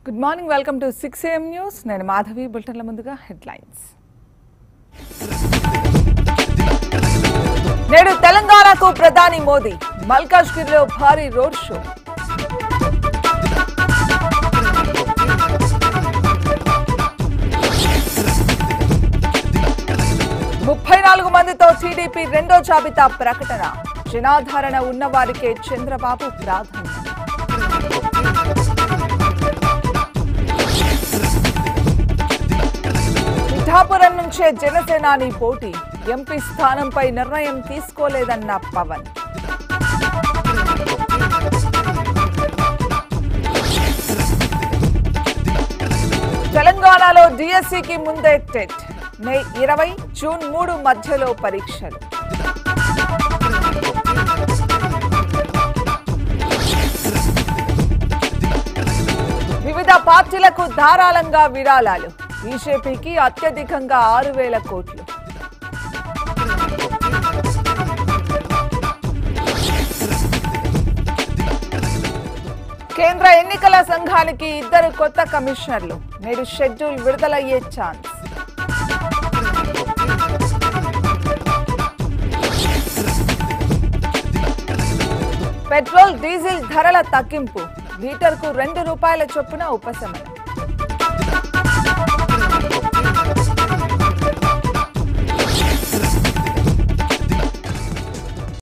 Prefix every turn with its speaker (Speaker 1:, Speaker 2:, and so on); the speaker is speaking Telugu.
Speaker 1: good morning welcome to six AM news నేను మాధవి బులెటిన్ల ముందుగా హెడ్లైన్స్ నేడు తెలంగాణకు ప్రధాని మోదీ మల్కాజ్గిరిలో భారీ రోడ్ షో ముప్పై నాలుగు మందితో టీడీపీ రెండో జాబితా ప్రకటన జనాధారణ ఉన్నవారికే చంద్రబాబు ప్రాధాన్యం పిఠాపురం నుంచే జనసేనాని పోటీ ఎంపీ స్థానంపై నిర్ణయం తీసుకోలేదన్న పవన్ తెలంగాణలో డిఎస్సికి ముందే టెట్ మే ఇరవై జూన్ మూడు మధ్యలో పరీక్షలు వివిధ పార్టీలకు ధారాళంగా విరాళాలు బీజేపీకి అత్యధికంగా ఆరు వేల కోట్లు కేంద్ర ఎన్నికల సంఘానికి ఇద్దరు కొత్త కమిషనర్లు నేడు షెడ్యూల్ విడుదలయ్యే ఛాన్స్ పెట్రోల్ డీజిల్ ధరల తగ్గింపు లీటర్కు రెండు రూపాయల చొప్పున ఉపశమనం